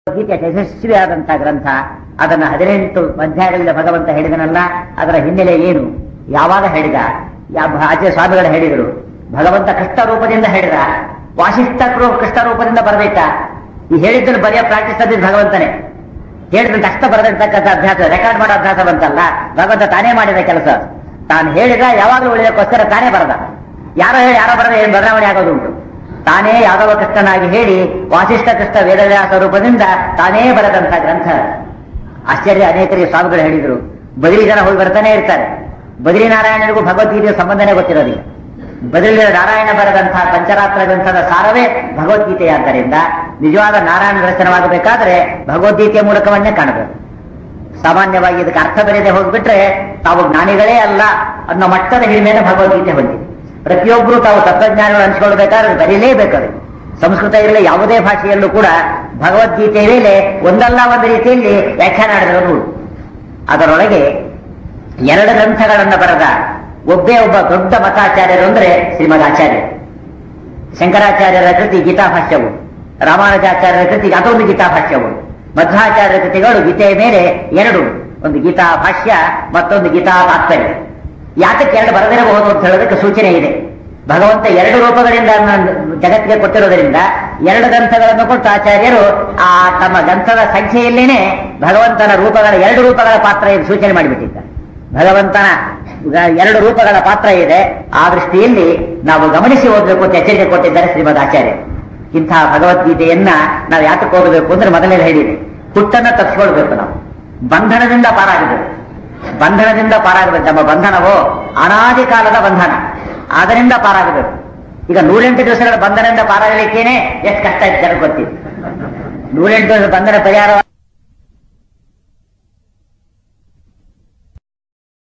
ಗೀತೆ ಯಶಸ್ವಿಯಾದಂತಹ ಗ್ರಂಥ ಅದನ್ನ ಹದಿನೆಂಟು ಅಧ್ಯಾಯಗಳಿಂದ ಭಗವಂತ ಹೇಳಿದನಲ್ಲ ಅದರ ಹಿನ್ನೆಲೆ ಏನು ಯಾವಾಗ ಹೇಳಿದ ಯಾವ ಆಚಾರ್ಯ ಸ್ವಾಮಿಗಳು ಹೇಳಿದರು ಭಗವಂತ ಕೃಷ್ಣ ರೂಪದಿಂದ ಹೇಳಿದ ವಾಸಿಷ್ಠ ಕೃ- ಕೃಷ್ಣ ರೂಪದಿಂದ ಬರಬೇಕಾ ಈ ಹೇಳಿದ್ದನ್ನು ಬರೆಯೋ ಪ್ರಾಕ್ಟೀಸ್ ತಂದಿದ್ದು ಭಗವಂತನೇ ಹೇಳಿದ್ರೆ ಕಷ್ಟ ಬರದಿರ್ತಕ್ಕಂಥ ಅಭ್ಯಾಸ ರೆಕಾರ್ಡ್ ಮಾಡೋ ಅಭ್ಯಾಸ ಬಂತಲ್ಲ ಭಗವಂತ ತಾನೇ ಮಾಡಿದ ಕೆಲಸ ತಾನು ಹೇಳಿದ ಯಾವಾಗಲೂ ಉಳಿಯೋಕ್ಕೋಸ್ಕರ ತಾನೇ ಬರದ ಯಾರೋ ಹೇಳಿ ಯಾರೋ ಬರದ ಏನು ಬದಲಾವಣೆ ಆಗೋದುಂಟು ತಾನೇ ಯಾದವ ಕೃಷ್ಣನಾಗಿ ಹೇಳಿ ವಾಸಿಷ್ಠ ಕೃಷ್ಣ ವೇದವ್ಯಾಸ ರೂಪದಿಂದ ತಾನೇ ಬರೆದಂತ ಗ್ರಂಥ ಆಶ್ಚರ್ಯ ಅನೇಕರಿಗೆ ಸ್ವಾಮಿಗಳು ಹೇಳಿದ್ರು ಬದಲಿ ಜನ ಹೋಗಿ ಬರ್ತಾನೆ ಇರ್ತಾರೆ ಬದಲಿ ನಾರಾಯಣನಿಗೂ ಭಗವದ್ಗೀತೆಯ ಸಂಬಂಧನೇ ಗೊತ್ತಿರೋದಿಲ್ಲ ಬದಲಿ ನಾರಾಯಣ ಬರೆದಂತಹ ಪಂಚರಾತ್ರ ಗ್ರಂಥದ ಸಾರವೇ ಭಗವದ್ಗೀತೆಯಾದ್ದರಿಂದ ನಿಜವಾದ ನಾರಾಯಣ ದರ್ಶನವಾಗಬೇಕಾದ್ರೆ ಭಗವದ್ಗೀತೆಯ ಮೂಲಕವನ್ನೇ ಕಾಣಬೇಕು ಸಾಮಾನ್ಯವಾಗಿ ಇದಕ್ಕೆ ಅರ್ಥ ಬರೆಯದೆ ಹೋಗ್ಬಿಟ್ರೆ ತಾವು ಜ್ಞಾನಿಗಳೇ ಅಲ್ಲ ಅನ್ನೋ ಮಟ್ಟದ ಹಿರಿಮೆಯನ್ನು ಭಗವದ್ಗೀತೆ ಹೊಂದಿದೆ ಪ್ರತಿಯೊಬ್ಬರು ತಾವು ತತ್ವಜ್ಞಾನಗಳು ಅನ್ಸ್ಕೊಳ್ಬೇಕಾದ್ರೆ ಬರೀಲೇಬೇಕು ಅದು ಸಂಸ್ಕೃತ ಇರಲಿ ಯಾವುದೇ ಭಾಷೆಯಲ್ಲೂ ಕೂಡ ಭಗವದ್ಗೀತೆಯ ಮೇಲೆ ಒಂದಲ್ಲ ಒಂದು ರೀತಿಯಲ್ಲಿ ವ್ಯಾಖ್ಯಾನ ಮಾಡಿದವರು ಅದರೊಳಗೆ ಎರಡು ಗ್ರಂಥಗಳನ್ನು ಬರೆದ ಒಬ್ಬೇ ಒಬ್ಬ ದೊಡ್ಡ ಮತಾಚಾರ್ಯರು ಅಂದ್ರೆ ಶ್ರೀಮದ್ ಆಚಾರ್ಯ ಶಂಕರಾಚಾರ್ಯರ ಕೃತಿ ಗೀತಾಭಾಷ್ಯವು ರಾಮಾನುಜಾಚಾರ್ಯರ ಕೃತಿ ಅದೊಂದು ಗೀತಾಭಾಷ್ಯವು ಮಧ್ವಾಚಾರ್ಯರ ಕೃತಿಗಳು ಗೀತೆಯ ಮೇಲೆ ಎರಡು ಒಂದು ಗೀತಾ ಭಾಷ್ಯ ಮತ್ತೊಂದು ಗೀತಾ ತಾತ್ಪರ್ಯ ಯಾತಕ್ಕೆ ಎರಡು ಬರದಿರಬಹುದು ಅಂತ ಹೇಳೋದಕ್ಕೆ ಸೂಚನೆ ಇದೆ ಭಗವಂತ ಎರಡು ರೂಪಗಳಿಂದ ನ- ಜಗತ್ತಿಗೆ ಕೊಟ್ಟಿರೋದ್ರಿಂದ ಎರಡು ಗ್ರಂಥಗಳನ್ನು ಕೊಟ್ಟು ಆಚಾರ್ಯರು ಆ ತಮ್ಮ ಗ್ರಂಥದ ಸಂಖ್ಯೆಯಲ್ಲೇನೆ ಭಗವಂತನ ರೂಪಗಳ ಎರಡು ರೂಪಗಳ ಪಾತ್ರ ಇದೆ ಸೂಚನೆ ಮಾಡಿಬಿಟ್ಟಿದ್ದಾರೆ ಭಗವಂತನ ಗ- ಎರಡು ರೂಪಗಳ ಪಾತ್ರ ಇದೆ ಆ ದೃಷ್ಟಿಯಲ್ಲಿ ನಾವು ಗಮನಿಸಿ ಓದಬೇಕು ಅಂತ ಎಚ್ಚರಿಕೆ ಕೊಟ್ಟಿದ್ದಾರೆ ಶ್ರೀಮದ್ ಆಚಾರ್ಯ ಇಂತಹ ಭಗವದ್ಗೀತೆಯನ್ನ ನಾವು ಯಾತಕ್ಕೆ ಓದಬೇಕು ಅಂದ್ರೆ ಮೊದಲೇ ಹೇಳಿದೆ ಹುಟ್ಟನ್ನ ತಪ್ಪಿಸ್ಕೊಳ್ಬೇಕು ನಾವು ಬಂಧನದಿಂದ ಪಾರಾಗಬೇಕು ಬಂಧನದಿಂದ ಪಾರಾಗಬೇಕು ನಮ್ಮ ಬಂಧನವೋ ಅನಾದಿ ಕಾಲದ ಬಂಧನ ಅದರಿಂದ ಪಾರಾಗಬೇಕು ಈಗ ನೂರೆಂಟು ದಿವಸಗಳ ಬಂಧನದಿಂದ ಪಾರಾಗಲಿಕ್ಕೇನೆ ಎಷ್ಟು ಕಷ್ಟ ಇದೆ ಜನಕ್ಕೆ ಗೊತ್ತಿದೆ ನೂರೆಂಟು ದಿವಸ ಬಂಧನ ಪರಿಹಾರ